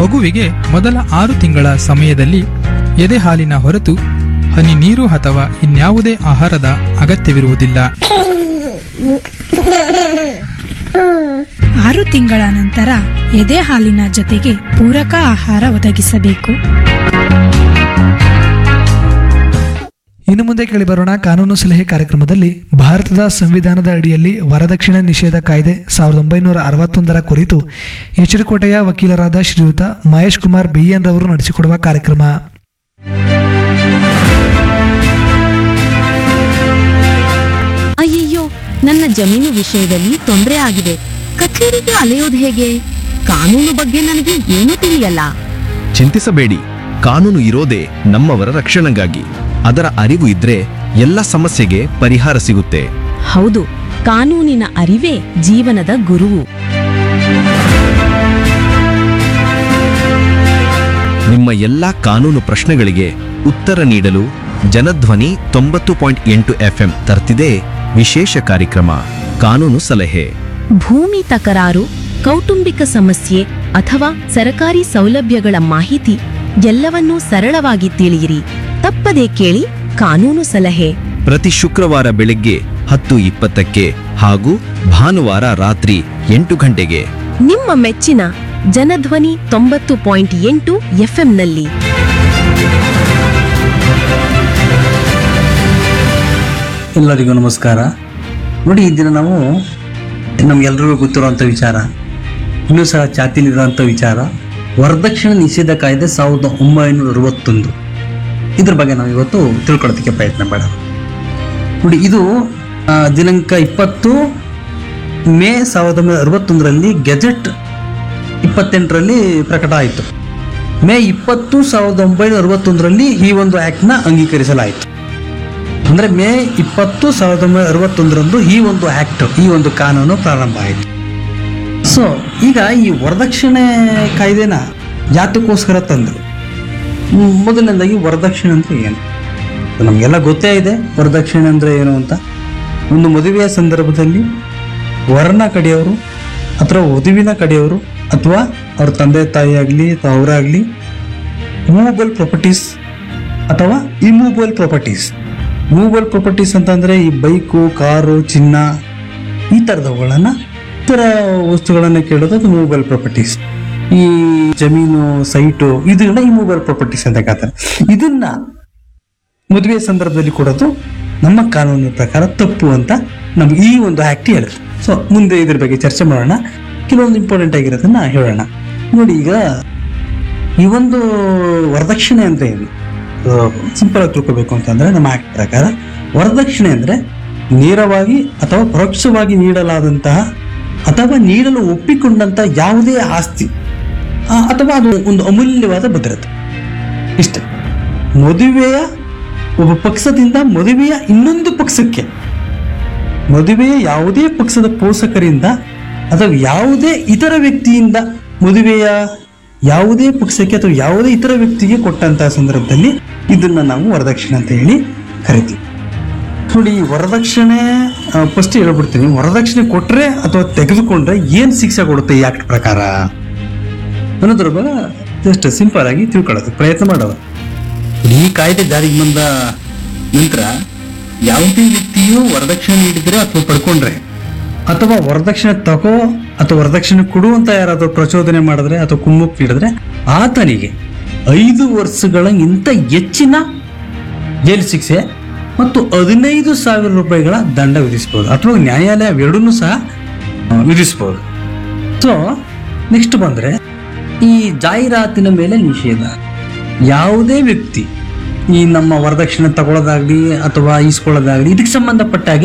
ಮಗುವಿಗೆ ಮೊದಲ ಆರು ತಿಂಗಳ ಸಮಯದಲ್ಲಿ ಎದೆ ಹಾಲಿನ ಹೊರತು ಹನಿ ನೀರು ಅಥವಾ ಇನ್ಯಾವುದೇ ಆಹಾರದ ಅಗತ್ಯವಿರುವುದಿಲ್ಲ ಆರು ತಿಂಗಳ ನಂತರ ಎದೆ ಹಾಲಿನ ಜೊತೆಗೆ ಪೂರಕ ಆಹಾರ ಒದಗಿಸಬೇಕು ಇನ್ನು ಮುಂದೆ ಕೇಳಿಬರೋಣ ಕಾನೂನು ಸಲಹೆ ಕಾರ್ಯಕ್ರಮದಲ್ಲಿ ಭಾರತದ ಸಂವಿಧಾನದ ಅಡಿಯಲ್ಲಿ ವರದಕ್ಷಿಣೆ ನಿಷೇಧ ಕಾಯ್ದೆ ಸಾವಿರದ ಒಂಬೈನೂರ ಅರವತ್ತೊಂದರ ಕುರಿತು ಎಚ್ಚರಿಕೋಟೆಯ ವಕೀಲರಾದ ಶ್ರೀಯುತ ಮಹೇಶ್ ಕುಮಾರ್ ಬಿಎನ್ ರವರು ನಡೆಸಿಕೊಡುವ ಕಾರ್ಯಕ್ರಮ ಅಯ್ಯಯ್ಯೋ ನನ್ನ ಜಮೀನು ವಿಷಯದಲ್ಲಿ ತೊಂದರೆ ಆಗಿದೆ ಕಚೇರಿಗೆ ಅಲೆಯೋದು ಹೇಗೆ ಕಾನೂನು ಬಗ್ಗೆ ನನಗೆ ಏನೂ ತಿಳಿಯಲ್ಲ ಚಿಂತಿಸಬೇಡಿ ಕಾನೂನು ಇರೋದೇ ನಮ್ಮವರ ರಕ್ಷಣೆಗಾಗಿ ಅದರ ಅರಿವು ಇದ್ರೆ ಎಲ್ಲ ಸಮಸ್ಯೆಗೆ ಪರಿಹಾರ ಸಿಗುತ್ತೆ ಹೌದು ಕಾನೂನಿನ ಅರಿವೇ ಜೀವನದ ಗುರುವು ನಿಮ್ಮ ಎಲ್ಲಾ ಕಾನೂನು ಪ್ರಶ್ನೆಗಳಿಗೆ ಉತ್ತರ ನೀಡಲು ಜನಧ್ವನಿ ತೊಂಬತ್ತು ಪಾಯಿಂಟ್ ಎಂಟು ಎಫ್ಎಂ ತರ್ತಿದೆ ವಿಶೇಷ ಕಾರ್ಯಕ್ರಮ ಕಾನೂನು ಸಲಹೆ ಭೂಮಿ ತಕರಾರು ಕೌಟುಂಬಿಕ ಸಮಸ್ಯೆ ಅಥವಾ ಸರಕಾರಿ ಸೌಲಭ್ಯಗಳ ಮಾಹಿತಿ ಎಲ್ಲವನ್ನೂ ಸರಳವಾಗಿ ತಿಳಿಯಿರಿ ತಪ್ಪದೇ ಕೇಳಿ ಕಾನೂನು ಸಲಹೆ ಪ್ರತಿ ಶುಕ್ರವಾರ ಬೆಳಿಗ್ಗೆ ಹತ್ತು ಇಪ್ಪತ್ತಕ್ಕೆ ಹಾಗೂ ಭಾನುವಾರ ರಾತ್ರಿ ಎಂಟು ಗಂಟೆಗೆ ನಿಮ್ಮ ಮೆಚ್ಚಿನ ಜನಧ್ವನಿ ತೊಂಬತ್ತು ಪಾಯಿಂಟ್ ಎಂಟು ಎಫ್ಎಂನಲ್ಲಿ ಎಲ್ಲರಿಗೂ ನಮಸ್ಕಾರ ನೋಡಿ ಈ ದಿನ ನಾವು ನಮ್ಗೆಲ್ರಿಗೂ ಗೊತ್ತಿರುವಂಥ ವಿಚಾರ ಇನ್ನೂ ಸಹ ಚಾತಿಲಿರುವಂಥ ವಿಚಾರ ವರದಕ್ಷಿಣೆ ನಿಷೇಧ ಕಾಯ್ದೆ ಸಾವಿರದ ಒಂಬೈನೂರ ಅರವತ್ತೊಂದು ಇದ್ರ ಬಗ್ಗೆ ನಾವು ಇವತ್ತು ತಿಳ್ಕೊಳ್ಳೋದಕ್ಕೆ ಪ್ರಯತ್ನ ಬೇಡ ನೋಡಿ ಇದು ಆ, ದಿನಾಂಕ ಇಪ್ಪತ್ತು ಮೇ ಸಾವಿರದ ಒಂಬೈನೂರ ಅರವತ್ತೊಂದರಲ್ಲಿ ಗೆಜೆಟ್ ಇಪ್ಪತ್ತೆಂಟರಲ್ಲಿ ಪ್ರಕಟ ಆಯಿತು ಮೇ ಇಪ್ಪತ್ತು ಸಾವಿರದ ಒಂಬೈನೂರ ಅರವತ್ತೊಂದರಲ್ಲಿ ಈ ಒಂದು ಆ್ಯಕ್ಟ್ನ ಅಂಗೀಕರಿಸಲಾಯಿತು ಅಂದ್ರೆ ಮೇ ಇಪ್ಪತ್ತು ಸಾವಿರದ ಒಂಬೈನೂರ ಅರವತ್ತೊಂದರಂದು ಈ ಒಂದು ಆಕ್ಟ್ ಈ ಒಂದು ಕಾನೂನು ಪ್ರಾರಂಭ ಆಯಿತು ಸೊ ಈಗ ಈ ವರದಕ್ಷಿಣೆ ಕಾಯ್ದೆನ ಯಾತಕ್ಕೋಸ್ಕರ ತಂದರು ಹ್ಮ್, ಮೊದಲನೇದಾಗಿ ವರದಕ್ಷಿಣೆ ಅಂದ್ರೆ ಏನು ನಮಗೆಲ್ಲ ಗೊತ್ತೇ ಇದೆ ವರದಕ್ಷಿಣೆ ಅಂದ್ರೆ ಏನು ಅಂತ ಒಂದು ಮದುವೆಯ ಸಂದರ್ಭದಲ್ಲಿ ವರನ ಕಡೆಯವರು ಅಥವಾ ವಧುವಿನ ಕಡೆಯವರು ಅಥವಾ ಅವ್ರ ತಂದೆ ತಾಯಿ ಆಗಲಿ ಅಥವಾ ಅವರಾಗಲಿ ಮೂವಬಲ್ ಪ್ರಾಪರ್ಟೀಸ್ ಅಥವಾ ಇಮೂವಬಲ್ ಪ್ರಾಪರ್ಟೀಸ್ ಮೂವಬಲ್ ಪ್ರಾಪರ್ಟೀಸ್ ಅಂತಂದ್ರೆ ಈ ಬೈಕು ಕಾರು ಚಿನ್ನ ಈ ಥರದವುಗಳನ್ನ ಇತರ ವಸ್ತುಗಳನ್ನ ಕೇಳೋದು ಅದು ಮೂವಬಲ್ ಪ್ರಾಪರ್ಟೀಸ್ ಈ ಜಮೀನು ಸೈಟು ಇದನ್ನ ಇಮೂವಬಲ್ ಪ್ರಾಪರ್ಟೀಸ್ ಅಂತ ಕರೀತಾರೆ ಇದನ್ನ ಮದುವೆ ಸಂದರ್ಭದಲ್ಲಿ ಕೊಡೋದು ನಮ್ಮ ಕಾನೂನಿನ ಪ್ರಕಾರ ತಪ್ಪು ಅಂತ ನಮ್ಗೆ ಈ ಒಂದು ಆಕ್ಟ್ ಹೇಳುತ್ತೆ ಸೊ ಮುಂದೆ ಇದ್ರ ಬಗ್ಗೆ ಚರ್ಚೆ ಮಾಡೋಣ ಕೆಲವೊಂದು ಇಂಪಾರ್ಟೆಂಟ್ ಆಗಿರೋದನ್ನ ಹೇಳೋಣ ನೋಡಿ ಈಗ ಈ ಒಂದು ವರದಕ್ಷಿಣೆ ಅಂದ್ರೆ ಏನು ಸಿಂಪಲ್ ಆಗಿ ತಿಳ್ಕೊಬೇಕು ಅಂತಂದ್ರೆ ನಮ್ಮ ಆಕ್ಟ್ ಪ್ರಕಾರ ವರದಕ್ಷಿಣೆ ಅಂದ್ರೆ ನೇರವಾಗಿ ಅಥವಾ ಪರೋಕ್ಷವಾಗಿ ನೀಡಲಾದಂತಹ ಅಥವಾ ನೀಡಲು ಒಪ್ಪಿಕೊಂಡಂತ ಯಾವುದೇ ಆಸ್ತಿ ಆ, ಅಥವಾ ಅದು ಒಂದು ಅಮೂಲ್ಯವಾದ ಭದ್ರತೆ ಇಷ್ಟೇ ಮದುವೆಯ ಒಬ್ಬ ಪಕ್ಷದಿಂದ ಮದುವೆಯ ಇನ್ನೊಂದು ಪಕ್ಷಕ್ಕೆ ಮದುವೆಯ ಯಾವುದೇ ಪಕ್ಷದ ಪೋಷಕರಿಂದ ಅಥವಾ ಯಾವುದೇ ಇತರ ವ್ಯಕ್ತಿಯಿಂದ ಮದುವೆಯ ಯಾವುದೇ ಪಕ್ಷಕ್ಕೆ ಅಥವಾ ಯಾವುದೇ ಇತರ ವ್ಯಕ್ತಿಗೆ ಕೊಟ್ಟಂತಹ ಸಂದರ್ಭದಲ್ಲಿ ಇದನ್ನ ನಾವು ವರದಕ್ಷಿಣೆ ಅಂತ ಹೇಳಿ ಕರಿತೀವಿ ನೋಡಿ ಈ ವರದಕ್ಷಿಣೆ ಫಸ್ಟ್ ಹೇಳ್ಬಿಡ್ತೀನಿ ವರದಕ್ಷಿಣೆ ಕೊಟ್ರೆ ಅಥವಾ ತೆಗೆದುಕೊಂಡ್ರೆ ಏನ್ ಶಿಕ್ಷೆ ಕೊಡುತ್ತೆ ಈ ಆಕ್ಟ್ ಪ್ರಕಾರ ಅನ್ನೋದ್ರ ಬಗ್ಗೆ ಜಸ್ಟ್ ಸಿಂಪಲ್ ಆಗಿ ತಿಳ್ಕೊಳ್ಳೋದು ಪ್ರಯತ್ನ ಮಾಡೋದು ಈ ಕಾಯ್ದೆ ಜಾರಿಗೆ ಬಂದ ನಂತರ ಯಾವುದೇ ವ್ಯಕ್ತಿಯು ವರದಕ್ಷಿಣೆ ನೀಡಿದ್ರೆ ಅಥವಾ ಪಡ್ಕೊಂಡ್ರೆ ಅಥವಾ ವರದಕ್ಷಿಣೆ ತಗೋ ಅಥವಾ ವರದಕ್ಷಿಣೆ ಕೊಡು ಅಂತ ಯಾರಾದರೂ ಪ್ರಚೋದನೆ ಮಾಡಿದ್ರೆ ಅಥವಾ ಕುಮ್ಮುಕ್ ನೀಡಿದ್ರೆ ಆತನಿಗೆ ಐದು ವರ್ಷಗಳಿಗಿಂತ ಹೆಚ್ಚಿನ ಜೈಲು ಶಿಕ್ಷೆ ಮತ್ತು ಹದಿನೈದು ಸಾವಿರ ರೂಪಾಯಿಗಳ ದಂಡ ವಿಧಿಸಬಹುದು ಅಥವಾ ನ್ಯಾಯಾಲಯ ಎರಡನ್ನೂ ಸಹ ಆ, ವಿಧಿಸಬಹುದು ಸೊ ನೆಕ್ಸ್ಟ್ ಬಂದ್ರೆ ಈ ಜಾಹೀರಾತಿನ ಮೇಲೆ ನಿಷೇಧ ಯಾವುದೇ ವ್ಯಕ್ತಿ ಈ ನಮ್ಮ ವರದಕ್ಷಿಣೆ ತಗೊಳ್ಳೋದಾಗ್ಲಿ ಅಥವಾ ಈಸ್ಕೊಳ್ಳೋದಾಗ್ಲಿ ಇದಕ್ಕೆ ಸಂಬಂಧಪಟ್ಟ ಹಾಗೆ